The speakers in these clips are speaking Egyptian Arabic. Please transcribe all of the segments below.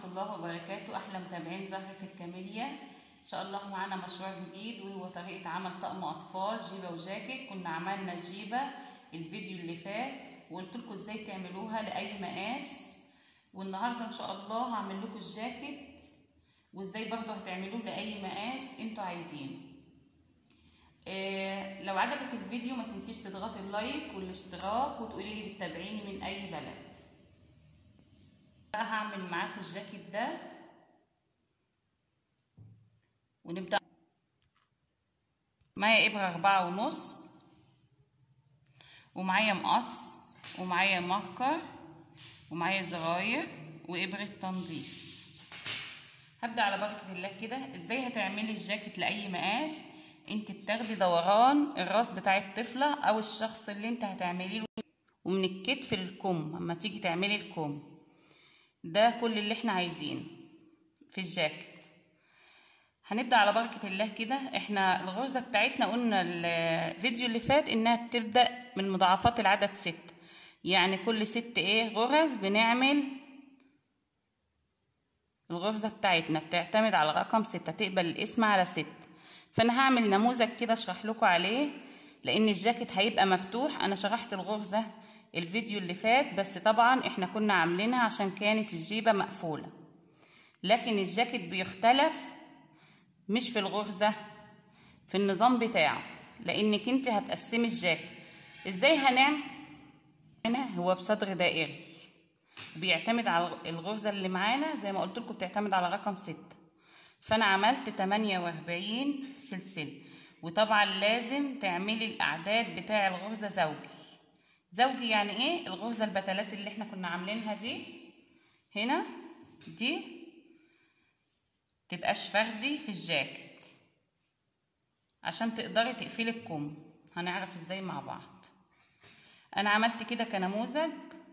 الله وبركاته احلى متابعين زهرة الكاميليا ان شاء الله معانا مشروع جديد وهو طريقة عمل طقم اطفال جيبة وجاكيت كنا عملنا جيبة الفيديو اللي فات وقلت لكم ازاي تعملوها لاي مقاس والنهارده ان شاء الله هعمل لكم الجاكيت وازاي برضه هتعملوه لاي مقاس انتوا عايزينه إيه لو عجبك الفيديو ما تنسيش تضغطي اللايك والاشتراك وتقولي لي بتتابعيني من اي بلد بقى هعمل معاكم الجاكيت ده ونبدأ معايا إبرة أربعة ونص ومعايا مقص ومعايا ماركر ومعايا زراير وإبرة تنظيف هبدأ على بركة الله كده ازاي هتعملي الجاكيت لأي مقاس انت بتاخدي دوران الراس بتاع الطفلة او الشخص اللي انت هتعملي له ومن الكتف للكم اما تيجي تعملي الكم ده كل اللي احنا عايزينه في الجاكيت هنبدأ على بركة الله كده احنا الغرزة بتاعتنا قلنا الفيديو اللي فات انها بتبدأ من مضاعفات العدد ست يعني كل ست ايه غرز بنعمل الغرزة بتاعتنا بتعتمد على رقم ستة تقبل الاسم على ست فانا هعمل نموذج كده اشرح لكم عليه لان الجاكيت هيبقى مفتوح انا شرحت الغرزة الفيديو اللي فات بس طبعا احنا كنا عاملينها عشان كانت الجيبة مقفولة لكن الجاكيت بيختلف مش في الغرزة في النظام بتاعه لانك انت هتقسمي الجاكيت ازاي هنعمل هنا هو بصدر دائري بيعتمد على الغرزة اللي معانا زي ما قلت لكم بتعتمد على رقم ستة فانا عملت تمانية واربعين سلسلة وطبعا لازم تعملي الاعداد بتاع الغرزة زوجي زوجي يعني ايه الغرزة البتلات اللي احنا كنا عاملينها دي هنا دي تبقاش فردي في الجاكيت عشان تقدري تقفلي الكم هنعرف ازاي مع بعض انا عملت كده كنموذج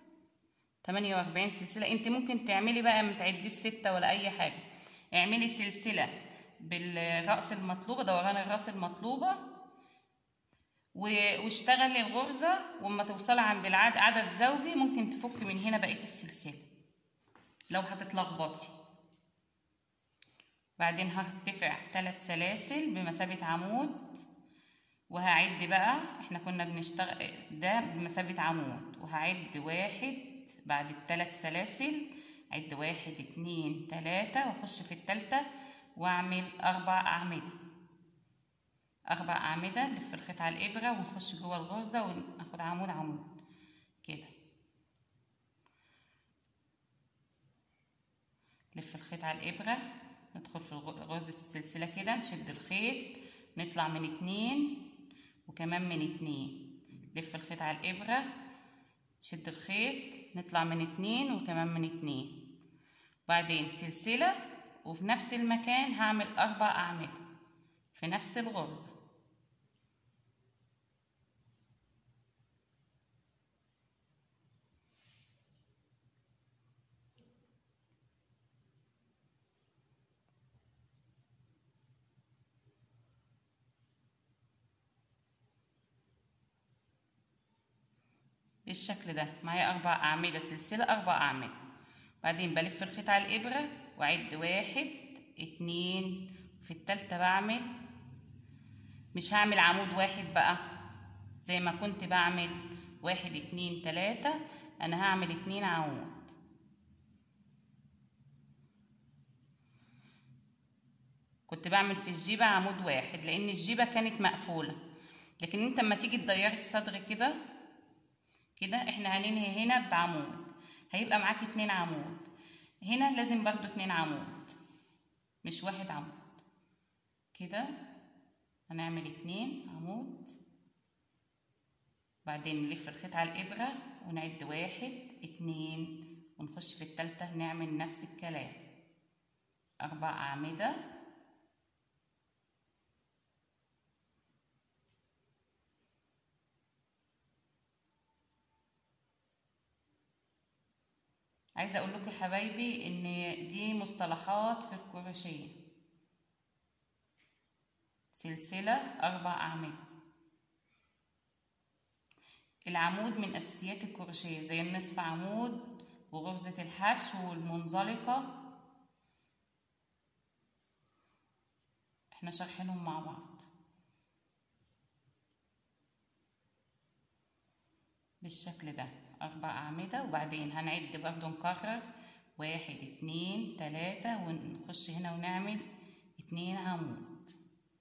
48 سلسله انت ممكن تعملي بقى ما تعديش ستة ولا اي حاجه اعملي سلسله بالراس المطلوبه دوران الراس المطلوبه واشتغلي الغرزه واما توصلي عند العدد عدد زوجي ممكن تفك من هنا بقيه السلسله لو هتتلخبطي بعدين هرتفع ثلاث سلاسل بمثابه عمود وهعد بقى احنا كنا بنشتغل ده بمثابه عمود وهعد واحد بعد الثلاث سلاسل عد واحد اتنين تلاتة واخش في التالتة واعمل اربع اعمدة اربع اعمدة نلف الخيط على الابرة ونخش جوه الغرزة وناخد عمود عمود كده نلف الخيط على الابرة ندخل في غرزة السلسلة كده نشد الخيط نطلع من اتنين وكمان من اتنين نلف الخيط على الابرة نشد الخيط نطلع من اتنين وكمان من اتنين بعدين سلسلة وفي نفس المكان هعمل أربع أعمدة في نفس الغرزة بالشكل ده معايا اربع اعمده سلسله اربع اعمده بعدين بلف الخيط على الابره واعد واحد اتنين في التالتة بعمل مش هعمل عمود واحد بقى زي ما كنت بعمل واحد اتنين تلاتة انا هعمل اتنين عمود كنت بعمل في الجيبة عمود واحد لان الجيبة كانت مقفولة لكن انت اما تيجي تضيري الصدر كده كده احنا هننهي هنا بعمود هيبقى معاكي اتنين عمود هنا لازم برضو اتنين عمود مش واحد عمود كده هنعمل اتنين عمود بعدين نلف الخيط على الابرة ونعد واحد اتنين ونخش في التالتة نعمل نفس الكلام اربع اعمدة عايزه اقول لكم يا حبايبي ان دي مصطلحات في الكروشيه سلسله اربع اعمده العمود من اساسيات الكروشيه زي النصف عمود وغرزه الحشو والمنزلقه احنا شارحينهم مع بعض بالشكل ده اربع اعمدة وبعدين هنعد برضو نكرر واحد اتنين تلاتة ونخش هنا ونعمل اتنين عمود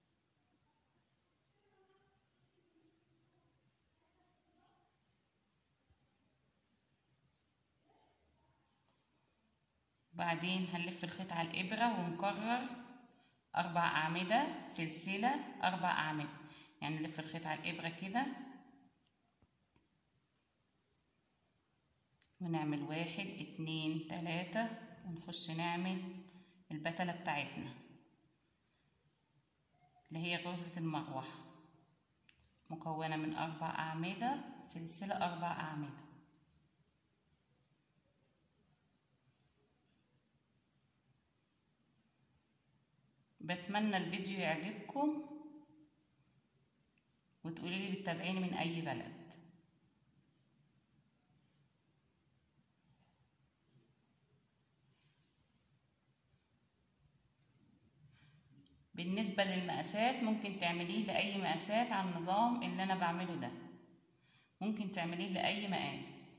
بعدين هنلف الخيط على الإبرة ونكرر أربع أعمدة سلسلة أربع أعمدة يعني نلف الخيط على الإبرة كده ونعمل واحد اتنين تلاتة ونخش نعمل البتلة بتاعتنا اللي هي غرزة المروحة مكونة من أربع أعمدة سلسلة أربع أعمدة بتمنى الفيديو يعجبكم وتقولي لي بتتابعيني من أي بلد بالنسبة للمقاسات ممكن تعمليه لأي مقاسات على النظام اللي أنا بعمله ده ممكن تعمليه لأي مقاس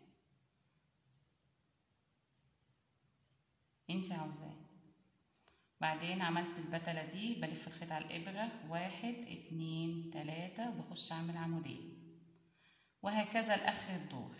انت عاوزاه بعدين عملت البتلة دي بلف الخيط على الإبرة واحد اتنين تلاتة وبخش أعمل عمودين وهكذا لآخر الدور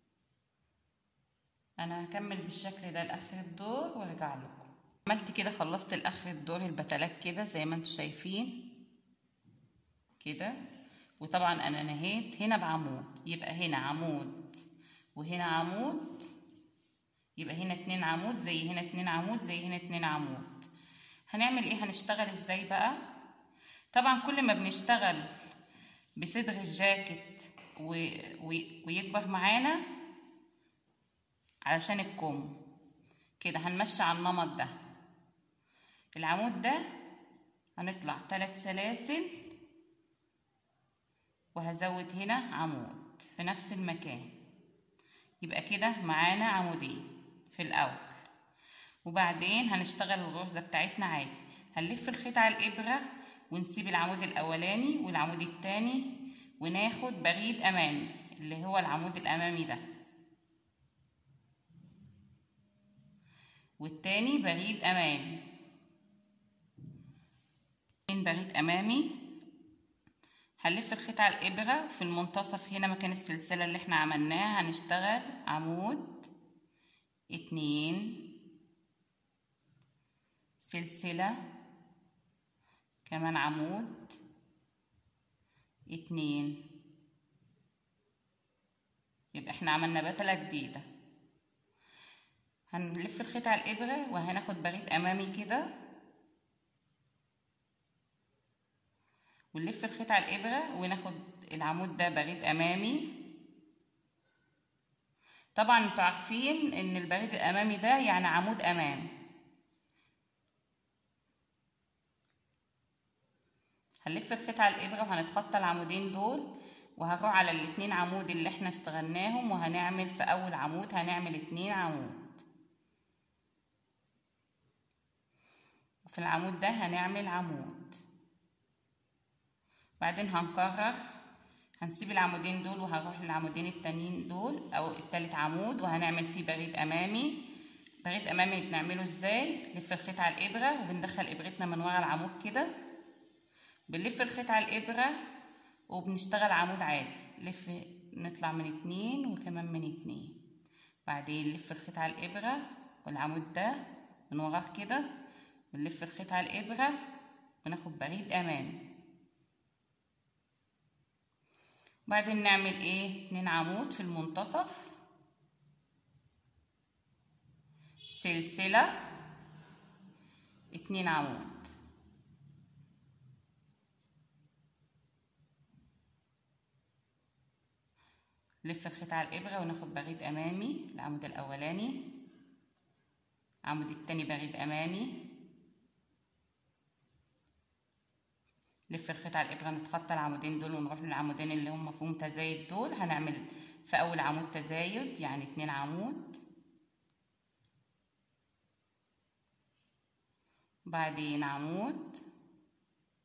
أنا هكمل بالشكل ده لآخر الدور وارجع لكم عملت كده خلصت لاخر الدور البتلات كده زي ما انتم شايفين كده وطبعا انا نهيت هنا بعمود يبقى هنا عمود وهنا عمود يبقى هنا اتنين عمود زي هنا اتنين عمود زي هنا اتنين عمود هنعمل ايه هنشتغل ازاي بقى طبعا كل ما بنشتغل بصدغ الجاكيت و... و... ويكبر معانا علشان الكم كده هنمشي على النمط ده العمود ده هنطلع ثلاث سلاسل وهزود هنا عمود في نفس المكان يبقى كده معانا عمودين في الاول وبعدين هنشتغل الغرزة بتاعتنا عادي هنلف الخيط على الإبرة ونسيب العمود الأولاني والعمود التاني وناخد بريد أمامي اللي هو العمود الأمامي ده والتاني بريد أمامي بريد أمامي هنلف الخيط على الإبرة في المنتصف هنا مكان السلسلة اللي احنا عملناها هنشتغل عمود اتنين سلسلة كمان عمود اتنين يبقى احنا عملنا بتلة جديدة هنلف الخيط على الإبرة وهناخد بريد أمامي كده ونلف الخيط على الإبرة وناخد العمود ده بريد أمامي طبعا انتوا عارفين ان البريد الأمامي ده يعني عمود أمام هنلف الخيط على الإبرة وهنتخطى العمودين دول وهروح على الاتنين عمود اللي احنا اشتغلناهم وهنعمل في أول عمود هنعمل اتنين عمود وفي العمود ده هنعمل عمود بعدين هنكرر هنسيب العمودين دول وهروح للعمودين التانيين دول او التالت عمود وهنعمل فيه بريد امامي بريد امامي بنعمله ازاي نلف الخيط على الابره وبندخل ابرتنا من ورا العمود كده بنلف الخيط على الابره وبنشتغل عمود عادي لف نطلع من اتنين وكمان من اتنين بعدين نلف الخيط على الابره والعمود ده من وراه كده بنلف الخيط على الابره وناخد بريد امامي بعدين نعمل ايه اتنين عمود في المنتصف سلسلة اتنين عمود لف الخيط على الإبرة وناخد بريد أمامي العمود الأولاني العمود التاني بريد أمامي لف الخيط على الإبرة نتخطى العمودين دول ونروح للعمودين اللي هم فيهم تزايد دول هنعمل في أول عمود تزايد يعني اتنين عمود بعدين عمود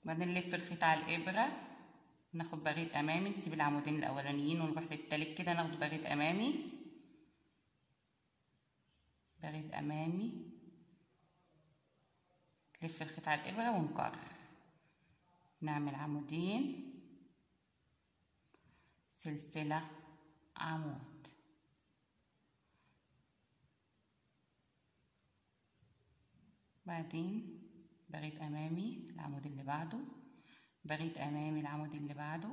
وبعدين نلف الخيط على الإبرة ناخد بريد أمامي نسيب العمودين الأولانيين ونروح للتالت كده ناخد بريد أمامي بريد أمامي نلف الخيط على الإبرة ونكرر نعمل عمودين سلسلة عمود بعدين بريد أمامي العمود اللي بعده بريد أمامي العمود اللي بعده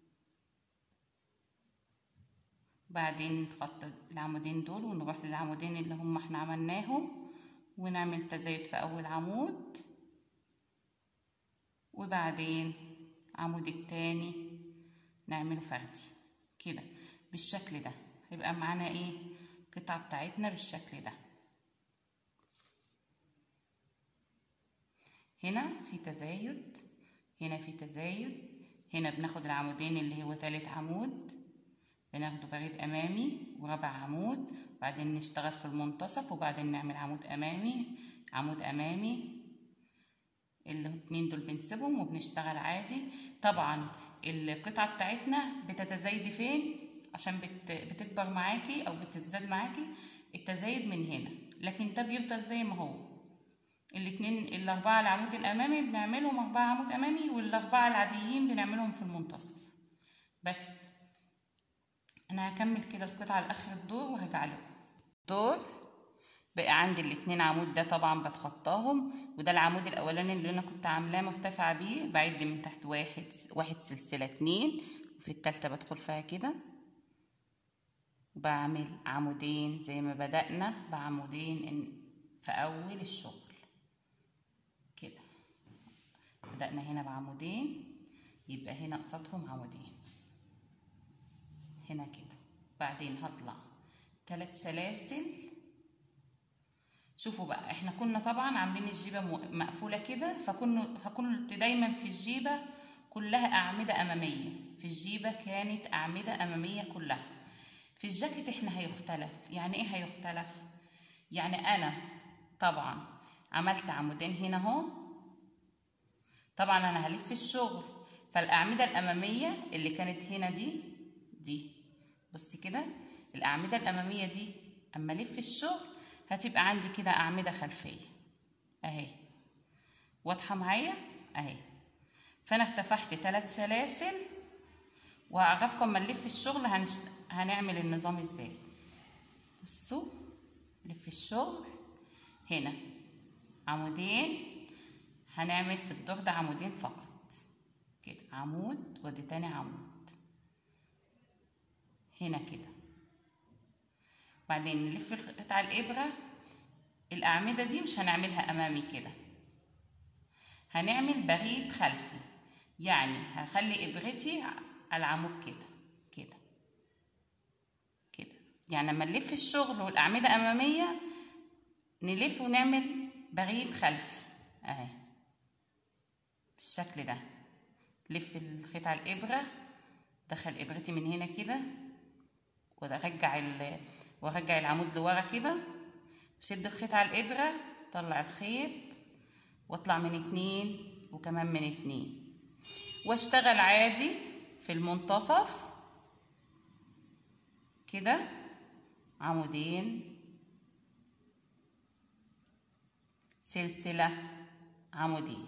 بعدين نخط العمودين دول ونروح للعمودين اللي هم احنا عملناهم ونعمل تزايد في أول عمود وبعدين عمود التاني نعمله فردي كده بالشكل ده هيبقى معانا ايه القطعة بتاعتنا بالشكل ده هنا في تزايد هنا في تزايد هنا بناخد العمودين اللي هو ثالث عمود بناخده بريد امامي ورابع عمود بعدين نشتغل في المنتصف وبعدين نعمل عمود امامي عمود امامي الاتنين دول بنسيبهم وبنشتغل عادي طبعا القطعة بتاعتنا بتتزايد فين عشان بت... بتكبر معاكي او بتتزاد معاكي التزايد من هنا لكن ده بيفضل زي ما هو الاتنين الاربعة العمود الامامي بنعملهم اربعة عمود امامي والاربعة العاديين بنعملهم في المنتصف بس انا هكمل كده القطعة لاخر الدور وهرجع لكم دور بقى عندي الاتنين عمود ده طبعا بتخطاهم وده العمود الاولاني اللي انا كنت عاملاه مرتفعة بيه بعد من تحت واحد واحد سلسلة اتنين وفي التالتة بدخل فيها كده وبعمل عمودين زي ما بدأنا بعمودين في اول الشغل كده بدأنا هنا بعمودين يبقى هنا قصادهم عمودين هنا كده بعدين هطلع ثلاث سلاسل شوفوا بقى احنا كنا طبعا عاملين الجيبه مقفوله كده فكنا فكنت دايما في الجيبه كلها اعمده اماميه في الجيبه كانت اعمده اماميه كلها في الجاكيت احنا هيختلف يعني ايه هيختلف يعني انا طبعا عملت عمودين هنا اهو طبعا انا هلف الشغل فالاعمده الاماميه اللي كانت هنا دي دي بصي كده الاعمده الاماميه دي اما الف الشغل هتبقى عندي كده اعمده خلفيه اهي واضحه معايا اهي فانا افتتحت ثلاث سلاسل وهعرفكم اما نلف الشغل هنشت... هنعمل النظام ازاي بصوا نلف الشغل هنا عمودين هنعمل في الدور ده عمودين فقط كده عمود ودي تاني عمود هنا كده بعدين نلف قطع الإبرة الأعمدة دي مش هنعملها أمامي كده هنعمل بريد خلفي يعني هخلي إبرتي على العمود كده كده كده يعني لما نلف الشغل والأعمدة أمامية نلف ونعمل بريد خلفي أهي بالشكل ده لف الخيط على الإبرة دخل إبرتي من هنا كده وارجع ال وارجع العمود لورا كده شد الخيط على الإبرة طلع الخيط واطلع من اتنين وكمان من اتنين واشتغل عادي في المنتصف كده عمودين سلسلة عمودين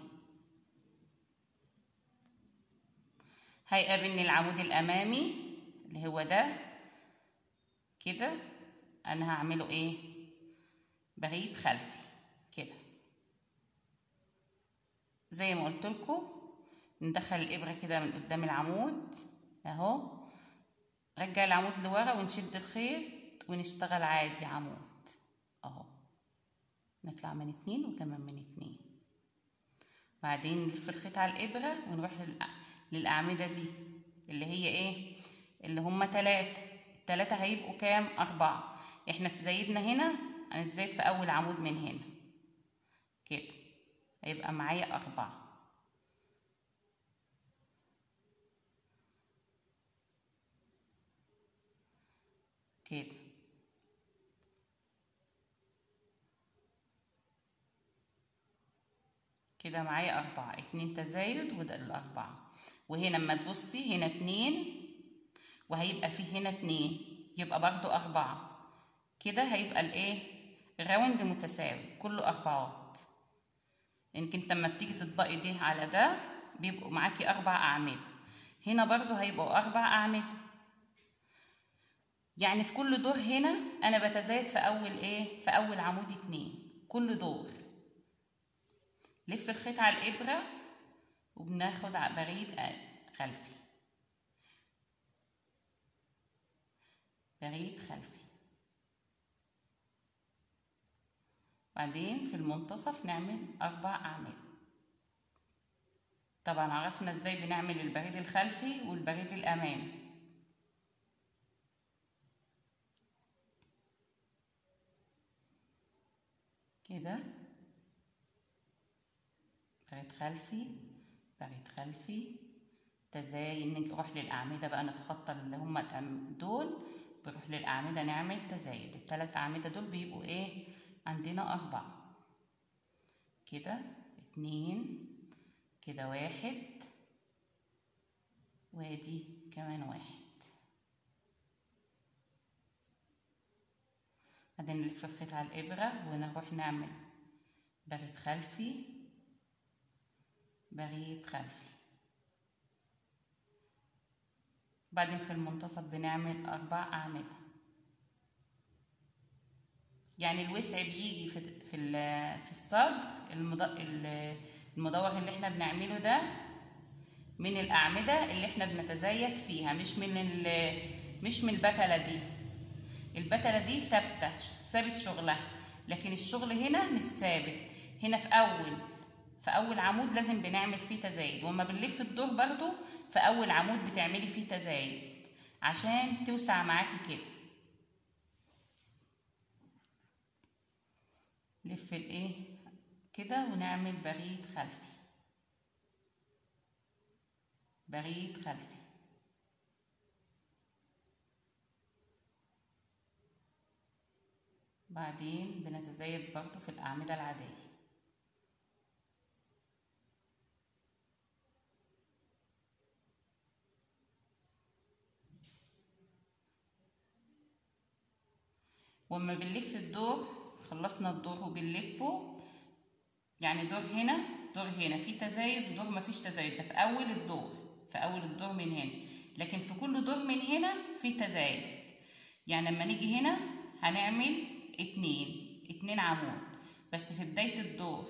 هيقابلني العمود الأمامي اللي هو ده كده أنا هعمله إيه بريد خلفي كده زي ما قلت لكم ندخل الإبرة كده من قدام العمود أهو رجع العمود لورا ونشد الخيط ونشتغل عادي عمود أهو نطلع من اتنين وكمان من اتنين بعدين نلف الخيط على الإبرة ونروح للأعمدة دي اللي هي إيه اللي هما تلاتة التلاتة هيبقوا كام أربعة إحنا تزايدنا هنا هنتزايد في أول عمود من هنا كده هيبقى معايا أربعة كده كده معايا أربعة اتنين تزايد وده الأربعة وهنا اما تبصي هنا اتنين وهيبقى فيه هنا اتنين يبقى برضو أربعة كده هيبقى الايه الراوند متساوي كله أربعات يمكن لما بتيجي تطبقي ده على ده بيبقوا معاكي أربع أعمدة هنا برضو هيبقوا أربع أعمدة يعني في كل دور هنا أنا بتزايد في أول إيه في أول عمود اتنين كل دور لف الخيط على الإبرة وبناخد بريد خلفي بريد خلفي بعدين في المنتصف نعمل أربع أعمدة طبعا عرفنا ازاي بنعمل البريد الخلفي والبريد الأمامي كده بريد خلفي بريد خلفي تزايد نروح للأعمدة بقى نتخطى اللي هما دول بنروح للأعمدة نعمل تزايد التلات أعمدة دول بيبقوا ايه عندنا أربعة كده اتنين كده واحد وادي كمان واحد بعدين نلف الخيط على الإبرة ونروح نعمل بريد خلفي بريد خلفي بعدين في المنتصف بنعمل أربع أعمدة يعني الوسع بيجي في في في الصدر المدور اللي احنا بنعمله ده من الأعمدة اللي احنا بنتزايد فيها مش من مش من البتلة دي البتلة دي ثابتة ثابت شغلها لكن الشغل هنا مش ثابت هنا في أول في أول عمود لازم بنعمل فيه تزايد وما بنلف الدور برضو في أول عمود بتعملي فيه تزايد عشان توسع معاكي كده لف الايه كده ونعمل بريد خلفي بريد خلفي بعدين بنتزايد برضو في الأعمدة العادية وأما بنلف الدور خلصنا الدور وبنلفه يعني دور هنا دور هنا في تزايد ودور مفيش تزايد ده في أول الدور في أول الدور من هنا لكن في كل دور من هنا في تزايد يعني لما نيجي هنا هنعمل اتنين اتنين عمود بس في بداية الدور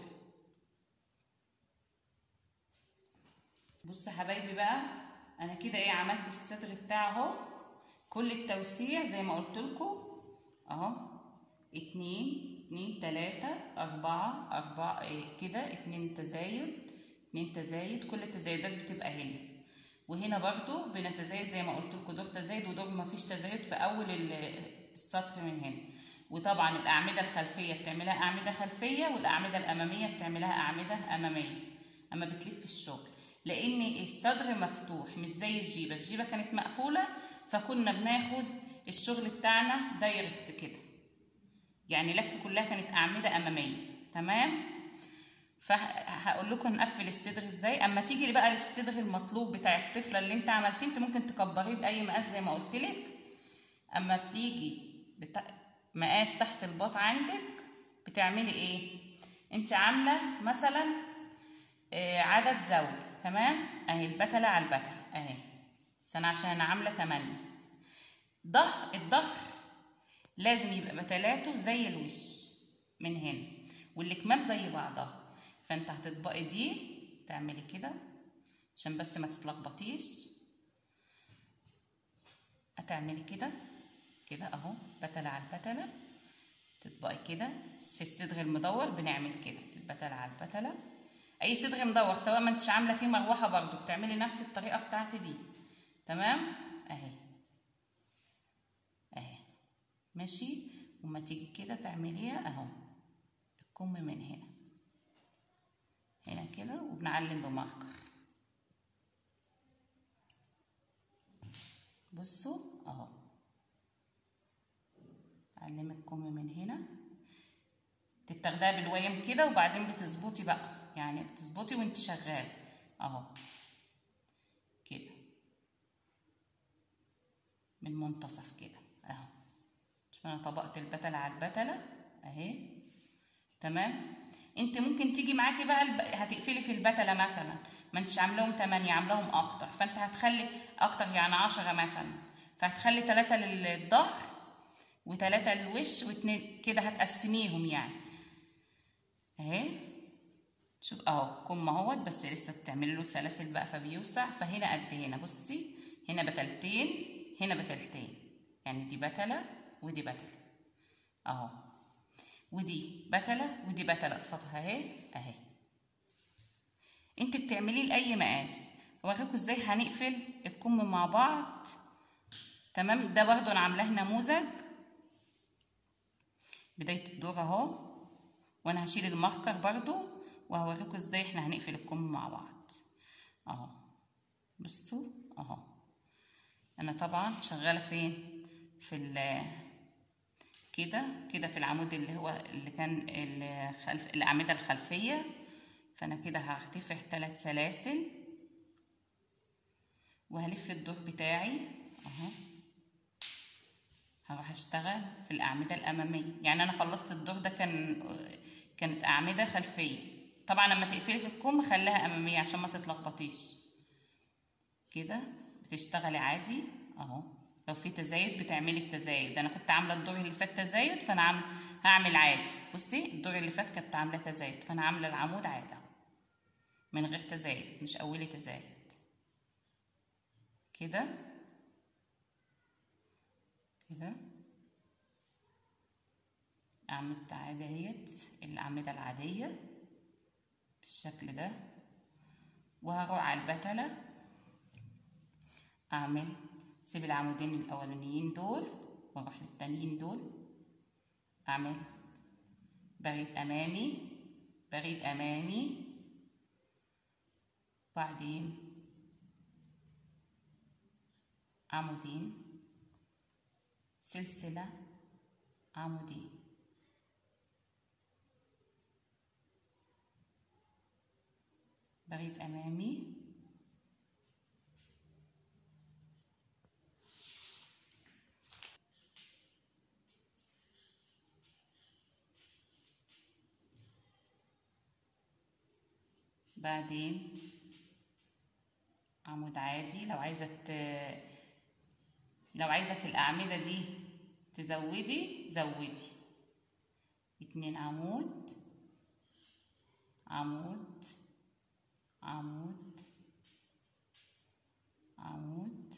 بصوا حبايبي بقى انا كده ايه عملت الصدر بتاعه اهو كل التوسيع زي ما قلت لكم اهو اتنين اتنين تلاتة أربعة أربعة إيه كده اتنين تزايد اتنين تزايد كل التزايدات بتبقى هنا وهنا برضو بنتزايد زي ما قلت لكم دور تزايد ودور ما فيش تزايد في أول السطر من هنا وطبعا الأعمدة الخلفية بتعملها أعمدة خلفية والأعمدة الأمامية بتعملها أعمدة أمامية أما بتلف الشغل لأن الصدر مفتوح مش زي الجيبة الجيبة كانت مقفولة فكنا بناخد الشغل بتاعنا دايركت كده يعني لف كلها كانت أعمدة أمامية تمام فهقول لكم نقفل الصدر ازاي اما تيجي بقى للصدر المطلوب بتاع الطفله اللي انت عملتيه انت ممكن تكبريه باي مقاس زي ما قلت لك اما بتيجي بتا... مقاس تحت الباط عندك بتعملي ايه انت عامله مثلا آه عدد زوج تمام اهي البتله على البتله اهي بس انا عشان انا عامله 8 ظهر الظهر لازم يبقى بتلاته زي الوش من هنا والكمام زي بعضها فانت هتطبقي دي تعملي كده عشان بس ما تتلخبطيش هتعملي كده كده اهو بتلة على البتلة تطبقي كده في الصدغ المدور بنعمل كده البتلة على البتلة اي صدغ مدور سواء ما انتش عامله فيه مروحه برضو بتعملي نفس الطريقه بتاعتي دي تمام اهي اهي ماشي وما تيجي كده تعمليها اهو الكم من هنا هنا كده وبنعلم بماركر بصوا اهو تعلمي الكم من هنا تتاخديها بالويم كده وبعدين بتظبطي بقى يعني بتظبطي وانت شغال اهو كده من منتصف كده اهو شوف انا طبقت البتلة على البتلة اهي تمام انت ممكن تيجي معاكي بقى الب... هتقفلي في البتلة مثلا ما انتش عاملاهم 8 عاملاهم اكتر فانت هتخلي اكتر يعني 10 مثلا فهتخلي 3 للظهر وتلاتة للوش واتنين كده هتقسميهم يعني اهي شوف اهو كم اهوت بس لسه بتعملي له سلاسل بقى فبيوسع فهنا قد هنا بصي هنا بتلتين هنا بتلتين يعني دي بتلة ودي بتلة اهو ودي بتلة ودي بتلة قصادها اهي اهي انت بتعمليه لاي مقاس اوريكم ازاي هنقفل الكم مع بعض تمام ده برضو انا عاملاه نموذج بداية الدور اهو وانا هشيل الماركر برضو وهوريكم ازاي احنا هنقفل الكم مع بعض اهو بصوا اهو انا طبعا شغالة فين في ال كده كده في العمود اللي هو اللي كان الخلف الاعمدة الخلفية فانا كده هرتفع ثلاث سلاسل وهلف الدور بتاعي اهو هروح اشتغل في الاعمده الاماميه يعني انا خلصت الدور ده كان كانت اعمده خلفيه طبعا لما تقفلي في الكم خليها اماميه عشان ما تتلخبطيش كده بتشتغلي عادي اهو لو في تزايد بتعملي التزايد انا كنت عامله الدور اللي فات تزايد فانا عامل هعمل عادي بصي الدور اللي فات كنت عامله تزايد فانا عامله العمود عادي اهو من غير تزايد مش اولي تزايد كده كده أعمدة عادية اهيت الأعمدة العادية بالشكل ده وهروح على البتلة أعمل سيب العمودين الأولانيين دول وأروح للتانيين دول أعمل بريد أمامي بريد أمامي بعدين عمودين سلسلة عمودين بريد أمامي بعدين عمود عادي لو عايزة ت... لو عايزة في الأعمدة دي تزودي زودي اتنين عمود عمود عمود عمود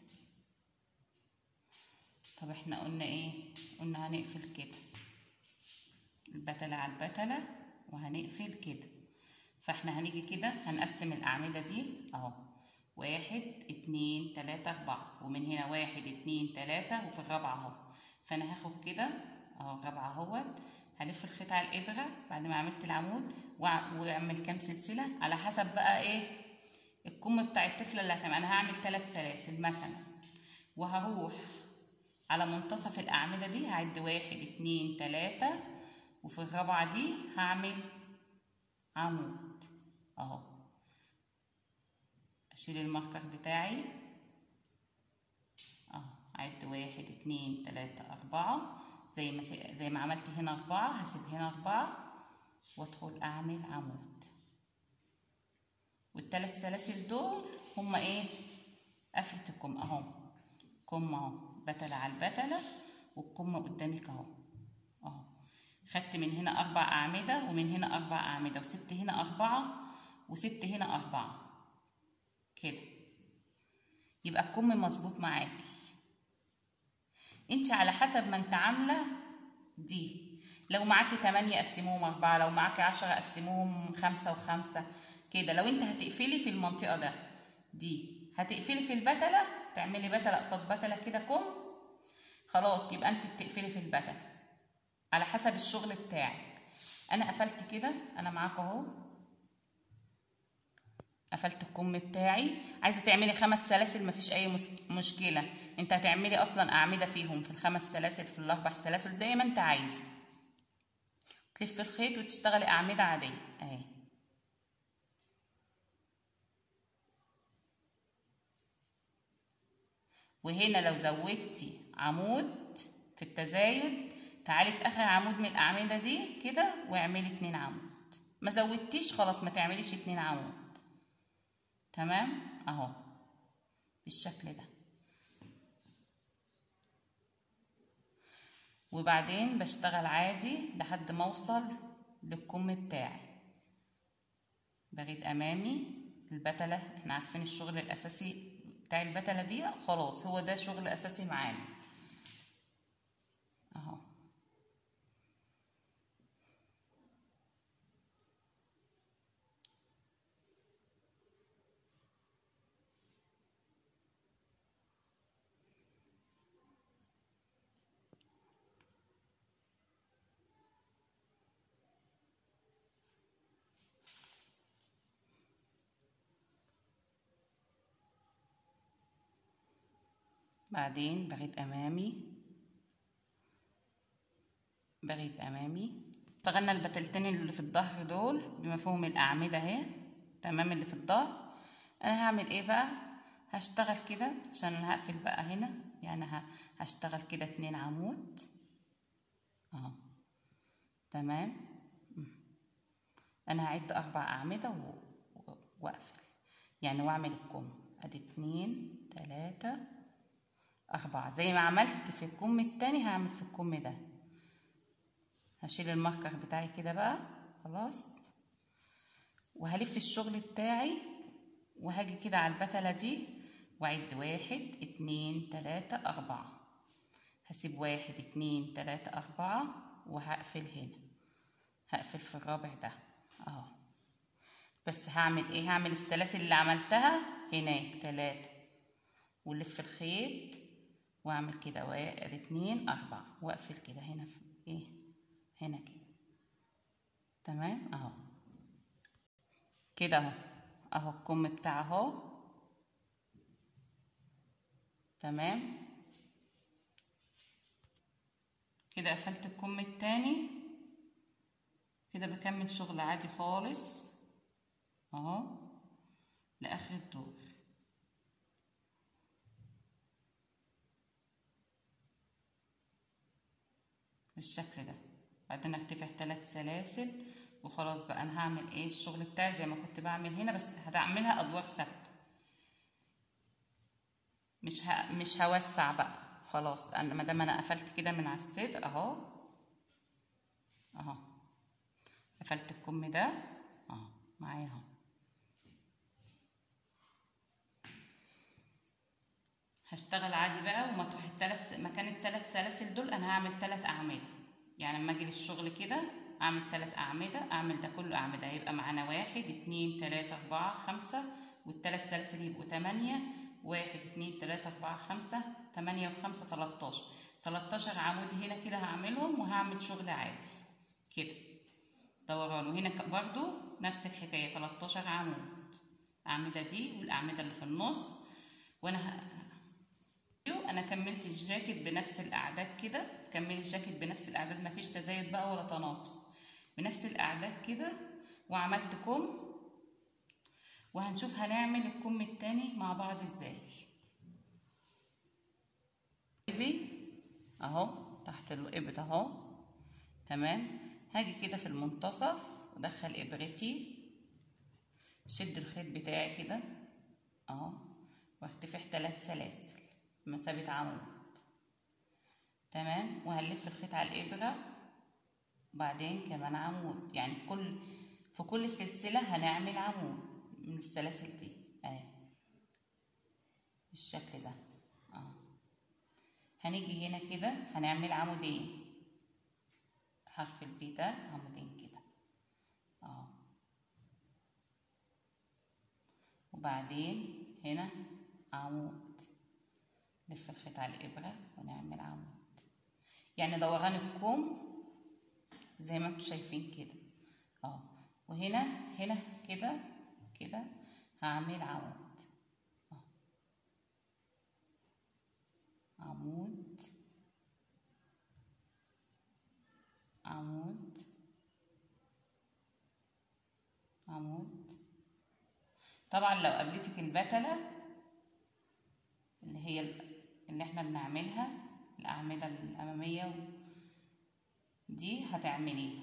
طب احنا قلنا ايه قلنا هنقفل كده البتلة على البتلة وهنقفل كده فاحنا هنيجي كده هنقسم الأعمدة دي اهو واحد اتنين تلاتة أربعة ومن هنا واحد اتنين تلاتة وفي الرابعة اهو فأنا هاخد كده اهو الرابعة اهوت هلف الخيط على الإبرة بعد ما عملت العمود وأعمل كام سلسلة على حسب بقى إيه الكم بتاع الطفلة اللي هتعمل أنا هعمل ثلاث سلاسل مثلا وهروح على منتصف الأعمدة دي هعد واحد اتنين تلاتة وفي الرابعة دي هعمل عمود اهو اشيل الماركر بتاعي اهو اعد واحد اتنين تلاتة اربعة زي ما زي ما عملت هنا اربعة هسيب هنا اربعة وادخل اعمل عمود والثلاث سلاسل دول هما ايه قفلة الكم اهو كم اهو بتلة على البتلة والكم قدامك اهو اهو خدت من هنا أربع أعمدة ومن هنا أربع أعمدة وسبت هنا أربعة وسبت هنا أربعة كده يبقى الكم مظبوط معاكي انت على حسب ما انت عاملة دي لو معاكي تمانية قسموهم أربعة لو معاكي عشرة قسموهم خمسة وخمسة كده لو انت هتقفلي في المنطقة ده دي هتقفلي في البتلة تعملي بتلة قصاد بتلة كده كم خلاص يبقى انت بتقفلي في البتلة على حسب الشغل بتاعك انا قفلت كده انا معاك اهو قفلت الكم بتاعي عايزه تعملي خمس سلاسل مفيش اي مشكله انت هتعملي اصلا اعمده فيهم في الخمس سلاسل في الاربع سلاسل زي ما انت عايزه تلفي الخيط وتشتغلي اعمده عاديه اهي وهنا لو زودتي عمود في التزايد تعالي في اخر عمود من الاعمده دي كده واعملي اتنين عمود ما زودتيش خلاص ما تعمليش اتنين عمود تمام اهو بالشكل ده وبعدين بشتغل عادي لحد ما اوصل للكم بتاعي بغيد امامي البتله احنا عارفين الشغل الاساسي بتاع البتله دي خلاص هو ده شغل اساسي معانا اهو بعدين بغيت امامي بغيت امامي اشتغلنا البتلتين اللي في الظهر دول بمفهوم الاعمده اهي تمام اللي في الظهر انا هعمل ايه بقى هشتغل كده عشان هقفل بقى هنا يعني هشتغل كده اتنين عمود اهو تمام انا هعد اربع اعمده واقفل يعني واعمل الكم ادي اتنين تلاته أربعة زي ما عملت في الكم التاني هعمل في الكم ده هشيل الماركر بتاعي كده بقى خلاص وهلف الشغل بتاعي وهاجي كده على البتلة دي وأعد واحد اتنين تلاتة أربعة هسيب واحد اتنين تلاتة أربعة وهقفل هنا هقفل في الرابع ده اهو بس هعمل ايه هعمل السلاسل اللي عملتها هناك تلاتة ولف الخيط واعمل كده واحد اتنين اربعة واقفل كده هنا في ايه هنا كده تمام اهو كده اهو اهو الكم بتاع اهو تمام كده قفلت الكم التاني كده بكمل شغل عادي خالص اهو لاخر الدور بالشكل ده بعدين ارتفع ثلاث سلاسل وخلاص بقى انا هعمل ايه الشغل بتاعي زي ما كنت بعمل هنا بس هعملها ادوار ثابته مش ه... مش هوسع بقى خلاص انا ما دام انا قفلت كده من على الصدر اهو اهو قفلت الكم ده اهو معايا اهو هشتغل عادي بقى ومطرح التلات مكان التلات سلاسل دول انا هعمل تلات اعمده يعني لما اجي للشغل كده اعمل تلات اعمده اعمل ده كله اعمده هيبقى معانا واحد اتنين تلاته اربعه خمسه والتلات سلاسل يبقوا تمانيه واحد اتنين تلاته اربعه خمسه تمانيه وخمسه تلاتاشر تلاتاشر عمود هنا كده هعملهم وهعمل شغل عادي كده دوران وهنا برضو نفس الحكايه تلاتاشر عمود الاعمده دي والاعمده اللي في النص وانا انا كملت الجاكيت بنفس الاعداد كده كملي الجاكيت بنفس الاعداد مفيش تزايد بقى ولا تناقص بنفس الاعداد كده وعملت كم وهنشوف هنعمل الكم التاني مع بعض ازاي اهو تحت الابط اهو تمام هاجي كده في المنتصف ادخل ابرتي شد الخيط بتاعي كده اهو وارتفع ثلاث سلاسل مسافة عمود تمام وهنلف الخيط على الإبرة وبعدين كمان عمود يعني في كل في كل سلسلة هنعمل عمود من السلاسل دي اهي بالشكل ده اه هنيجي هنا كده هنعمل عمودين حرف الفي ده عمودين كده اه وبعدين هنا عمود نلف الخيط على الإبرة ونعمل عمود يعني دوران الكوم زي ما انتوا شايفين كده اه وهنا هنا كده كده هعمل عمود اه عمود عمود عمود طبعا لو قابلتك البتلة اللي هي اللي احنا بنعملها الأعمدة الأمامية دي هتعمليها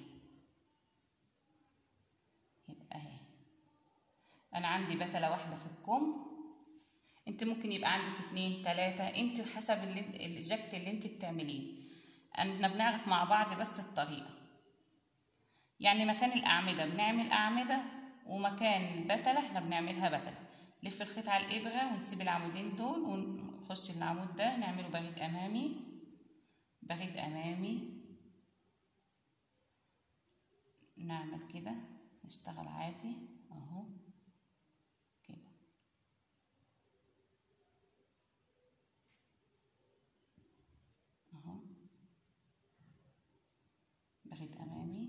كده اهي انا عندي بتلة واحدة في الكم انت ممكن يبقى عندك اتنين تلاتة انت حسب اللي الجاكيت اللي انت بتعمليه احنا بنعرف مع بعض بس الطريقة يعني مكان الأعمدة بنعمل أعمدة ومكان البتلة احنا بنعملها بتلة لف الخيط على الإبرة ونسيب العمودين دول ونخش العمود ده نعمله بريد أمامي بريد أمامي نعمل كده نشتغل عادي اهو كده اهو بريد امامي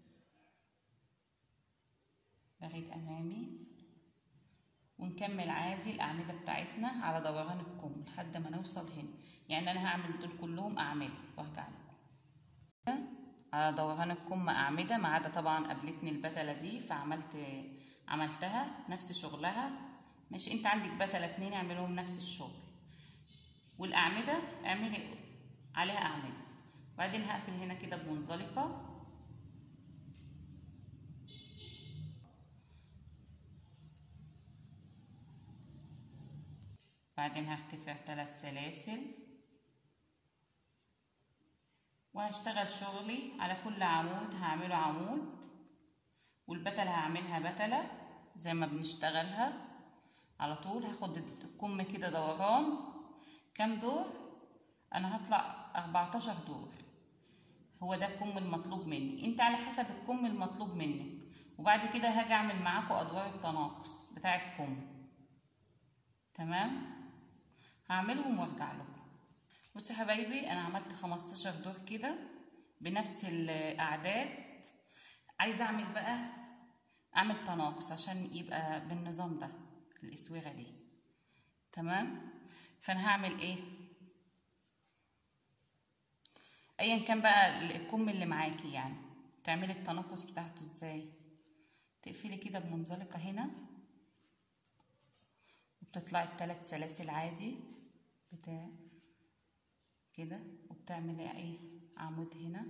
بريد امامي ونكمل عادي الاعمده بتاعتنا على دوران الكم لحد ما نوصل هنا يعني انا هعمل دول كلهم اعمده وارجع لكم على دوران الكم أعمدة ما عدا طبعا قابلتني البتلة دي فعملت عملتها نفس شغلها ماشي انت عندك بتلة اتنين اعملهم نفس الشغل والأعمدة اعملي عليها أعمدة وبعدين هقفل هنا كده بمنزلقة بعدين هرتفع ثلاث سلاسل وهشتغل شغلي على كل عمود هعمله عمود والبتلة هعملها بتلة زي ما بنشتغلها على طول هاخد الكم كده دوران كام دور انا هطلع 14 دور هو ده الكم المطلوب مني انت على حسب الكم المطلوب منك وبعد كده هاجي اعمل معاكم ادوار التناقص بتاع الكم تمام هعملهم وارجع لكم بصوا يا حبايبي انا عملت 15 دور كده بنفس الاعداد عايزه اعمل بقى اعمل تناقص عشان يبقى بالنظام ده الاسوره دي تمام فانا هعمل ايه ايا كان بقى الكم اللي معاكي يعني تعملي التناقص بتاعته ازاي تقفلي كده بمنزلقه هنا وبتطلعي الثلاث سلاسل عادي بتاع كده وبتعملي ايه عمود هنا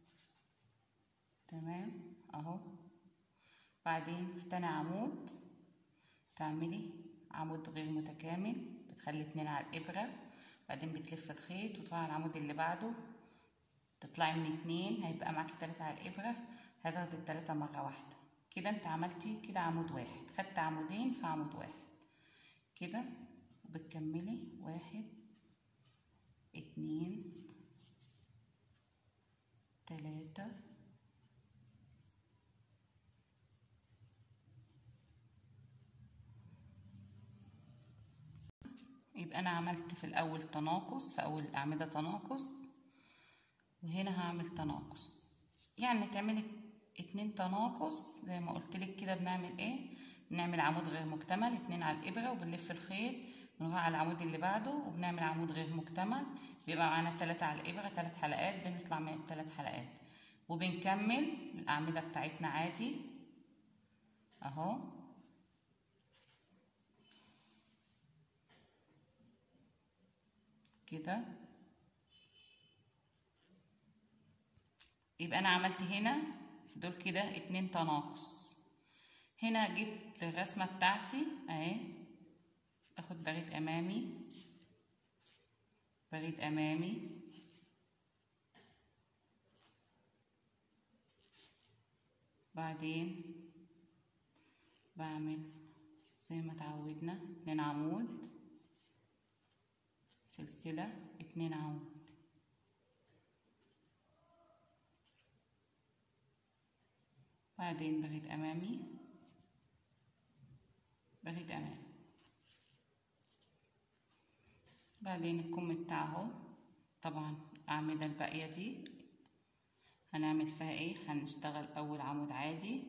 تمام اهو بعدين في تاني عمود تعملي عمود غير متكامل بتخلي اتنين على الابرة بعدين بتلف الخيط وتروحي على العمود اللي بعده تطلعي من اتنين هيبقى معاكي تلاتة على الابرة هتاخدي التلاتة مرة واحدة كده انت عملتي كده عمود واحد خدت عمودين في عمود واحد كده وبتكملي واحد اتنين تلاتة يبقى أنا عملت في الأول تناقص في أول الأعمدة تناقص وهنا هعمل تناقص يعني تعملي اتنين تناقص زي ما قلت لك كده بنعمل ايه بنعمل عمود غير مكتمل اتنين على الإبرة وبنلف الخيط بنروح على العمود اللي بعده وبنعمل عمود غير مكتمل بيبقى معانا تلاتة على الإبرة تلات حلقات بنطلع من التلات حلقات وبنكمل الأعمدة بتاعتنا عادي أهو كده يبقى أنا عملت هنا في دول كده اتنين تناقص هنا جيت للرسمة بتاعتي أهي اخد بريد امامي بريد امامي بعدين بعمل زي ما اتعودنا اتنين عمود سلسلة اتنين عمود بعدين بريد امامي بريد امامي بعدين الكم بتاعه طبعا الأعمدة الباقية دي هنعمل فيها ايه هنشتغل أول عمود عادي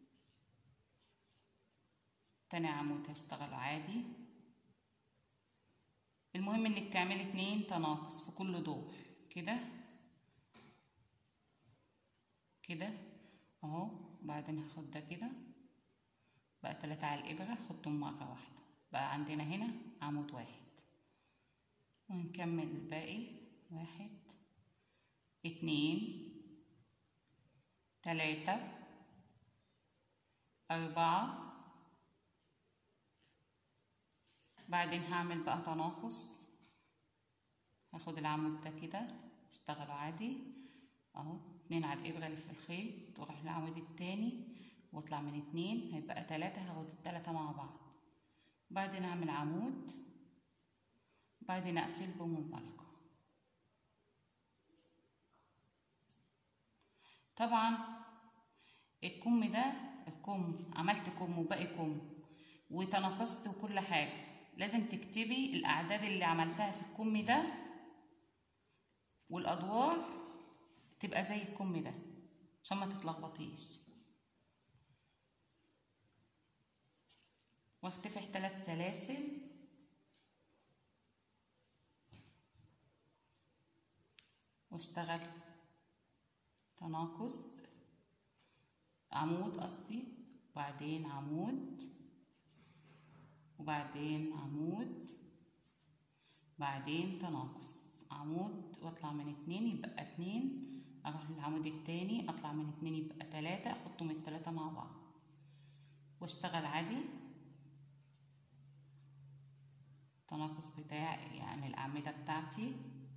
تاني عمود هشتغل عادي المهم انك تعملي اتنين تناقص في كل دور كده كده اهو بعدين هاخد ده كده بقى تلاتة على الإبرة خدتهم مرة واحدة بقى عندنا هنا عمود واحد ونكمل الباقي واحد اتنين تلاتة أربعة بعدين هعمل بقى تناقص هاخد العمود ده كده اشتغل عادي اهو اتنين على الابره اللي في الخيط واروح العمود التاني واطلع من اتنين هيبقى تلاتة هاخد التلاتة مع بعض بعدين اعمل عمود بعدين اقفل بمنزلقة طبعا الكم ده الكم عملت كم وباقي كم وتناقصت وكل حاجة لازم تكتبي الأعداد اللي عملتها في الكم ده والأدوار تبقى زي الكم ده عشان ما تتلخبطيش واختفح ثلاث سلاسل واشتغل تناقص عمود قصدي وبعدين عمود وبعدين عمود بعدين تناقص عمود واطلع من اتنين يبقى اتنين اروح للعمود التاني اطلع من اتنين يبقى تلاتة احطهم التلاتة مع بعض واشتغل عادي التناقص بتاعي يعني الاعمدة بتاعتي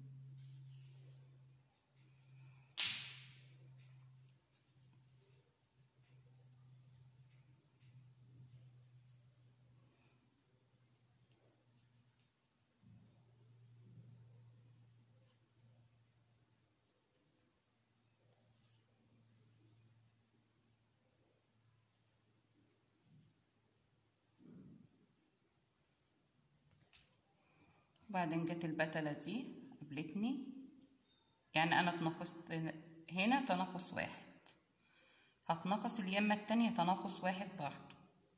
بعدين جت البتلة دي قابلتني يعني انا اتناقصت هنا تناقص واحد هتناقص اليمة التانية تناقص واحد برضو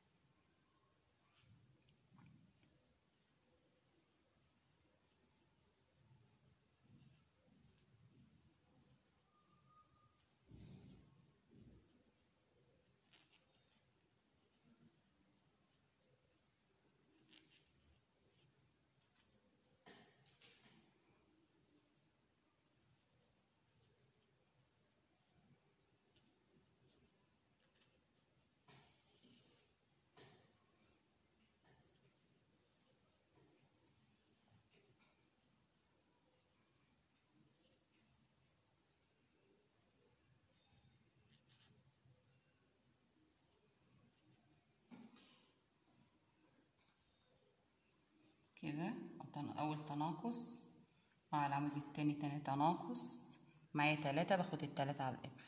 كده اول تناقص مع العمود التاني تاني تناقص معايا تلاتة باخد التلاتة على الابر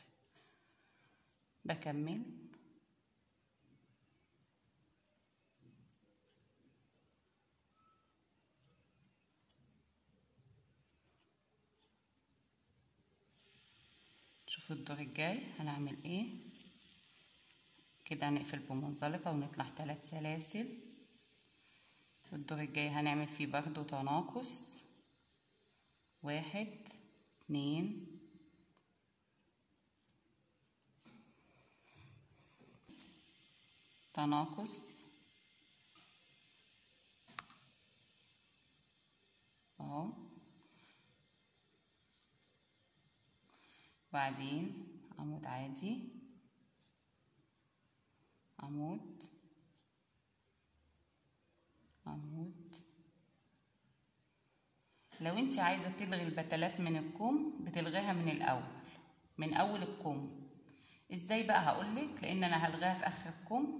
بكمل شوفوا الدور الجاي هنعمل ايه كده هنقفل بمنزلقة ونطلع تلات سلاسل الدور الجاي هنعمل فيه برضو تناقص واحد اتنين تناقص اهو بعدين عمود عادي عمود عمود لو انت عايزه تلغي البتلات من الكم بتلغيها من الاول من اول الكم ازاي بقى هقولك لان انا هلغيها في اخر الكم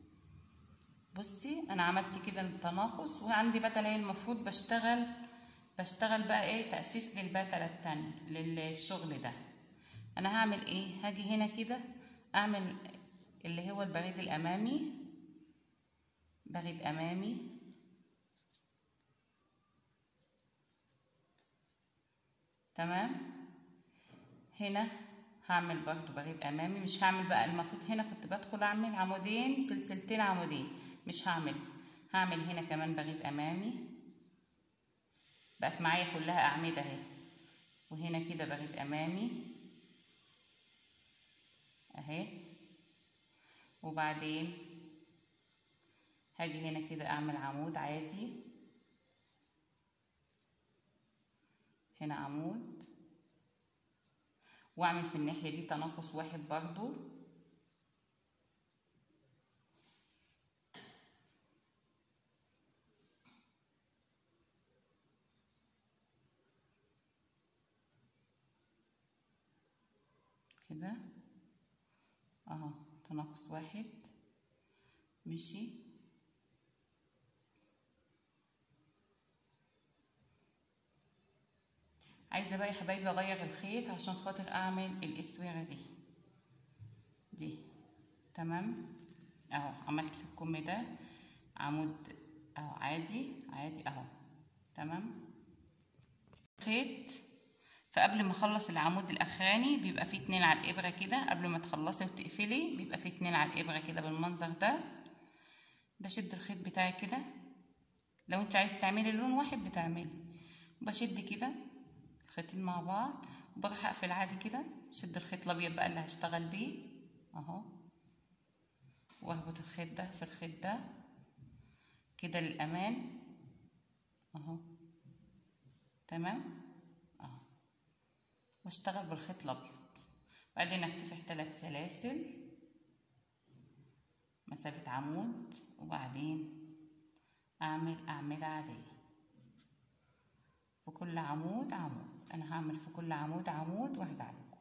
بصي انا عملت كده التناقص وعندي بتله المفروض بشتغل بشتغل بقى ايه تاسيس للبتله التانية للشغل ده انا هعمل ايه هاجي هنا كده اعمل اللي هو البريد الامامي بريد امامي تمام هنا هعمل برضو بريد امامي مش هعمل بقى المفروض هنا كنت بدخل اعمل عمودين سلسلتين عمودين مش هعمل هعمل هنا كمان بريد امامي بقت معايا كلها اعمده اهي وهنا كده بريد امامي اهي وبعدين هاجي هنا كده اعمل عمود عادي هنا عمود واعمل في الناحية دي تناقص واحد برضو كده اهو تناقص واحد مشي عايزه بقى يا حبايبي اغير الخيط عشان خاطر اعمل الاسوره دي دي تمام اهو عملت في الكم ده عمود اهو عادي عادي اهو تمام خيط فقبل ما اخلص العمود الاخراني بيبقى فيه اتنين على الابره كده قبل ما تخلصي وتقفلي بيبقى فيه اتنين على الابره كده بالمنظر ده بشد الخيط بتاعي كده لو انت عايزه تعملي لون واحد بتعملي بشد كده الخيطين مع بعض وبروح اقفل عادي كده شد الخيط الابيض بقى اللي هشتغل بيه اهو واربط الخيط ده في الخيط ده كده للامان اهو تمام اهو واشتغل بالخيط الابيض بعدين اختفح ثلاث سلاسل مسافة عمود وبعدين اعمل اعمدة عادية في كل عمود عمود انا هعمل في كل عمود عمود وارجع لكم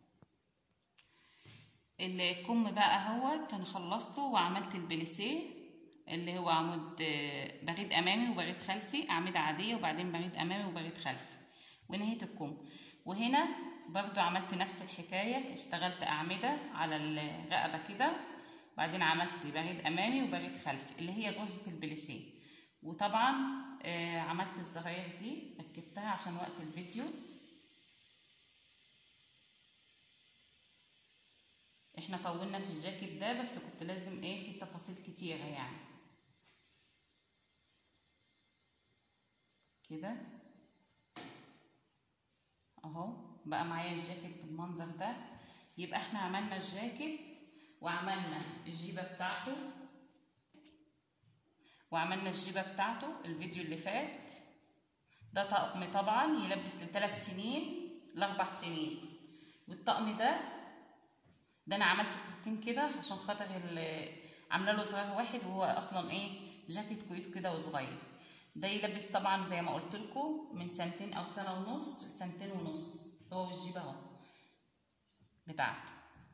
الكم بقى اهوت انا خلصته وعملت البليسيه اللي هو عمود بريد امامي وبريد خلفي اعمده عاديه وبعدين بريد امامي وبريد خلفي ونهايه الكم وهنا برضو عملت نفس الحكايه اشتغلت اعمده على الرقبه كده بعدين عملت بريد امامي وبريد خلفي اللي هي غرزه البليسيه وطبعا آه عملت الزراير دي ركبتها عشان وقت الفيديو احنا طولنا في الجاكيت ده بس كنت لازم ايه في تفاصيل كتيرة يعني كده اهو بقى معايا الجاكيت بالمنظر ده يبقى احنا عملنا الجاكيت وعملنا الجيبة بتاعته وعملنا الجيبة بتاعته الفيديو اللي فات ده طقم طبعا يلبس لثلاث سنين لاربع سنين والطقم ده ده انا عملت كورتين كده عشان خاطر عامله له زرار واحد وهو اصلا ايه جاكيت كويس كده وصغير ده يلبس طبعا زي ما قلت لكم من سنتين او سنه ونص لسنتين ونص هو والجيبه اهو بتاعته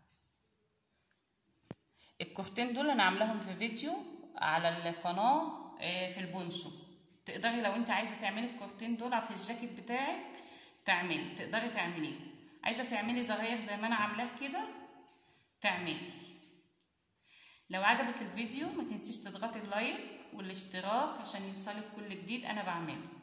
الكورتين دول انا عاملاهم في فيديو على القناه في البونشو تقدري لو انت عايزه تعملي الكورتين دول في الجاكيت بتاعك تعملي تقدري تعمليه عايزه تعملي زراير زي ما انا عاملاه كده تعملي لو عجبك الفيديو ما تنسيش تضغطي اللايك والاشتراك عشان يوصلك كل جديد انا بعمله